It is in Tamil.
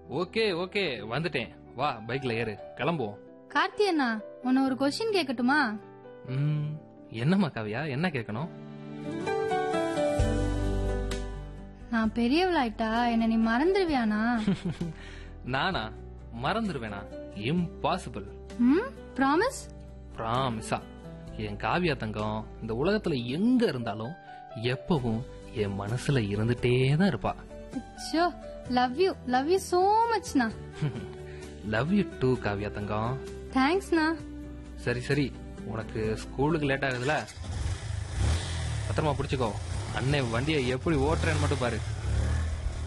ஓகே ஓகே வந்துட்டேன் வா பைக்ல ஏறு கிளம்புவோம் கார்த்தி அண்ணா உன்னை ஒரு கொஸ்டின் கேட்கட்டுமா ம், என்னம்மா காவியா என்ன கேட்கணும் நான் பெரியவளாயிட்டா என்ன நீ மறந்துடுவியானா நானா மறந்துடுவேனா இம்பாசிபிள் ம் ப்ராமிஸ் பிராமிசா என் காவியா தங்கம் இந்த உலகத்துல எங்க இருந்தாலும் எப்பவும் என் மனசுல இருந்துட்டே தான் இருப்பா so love you love you so மச்ண்ணா லவ் யூ டூ காவியா தங்கம் தேங்க்ஸ்ண்ணா சரி சரி உனக்கு ஸ்கூலுக்கு லேட் ஆகுதுல பத்திரமா பிடிச்சுக்கோ அண்ணன் வண்டியை எப்படி ஓட்டுறேன்னு மட்டும் பாரு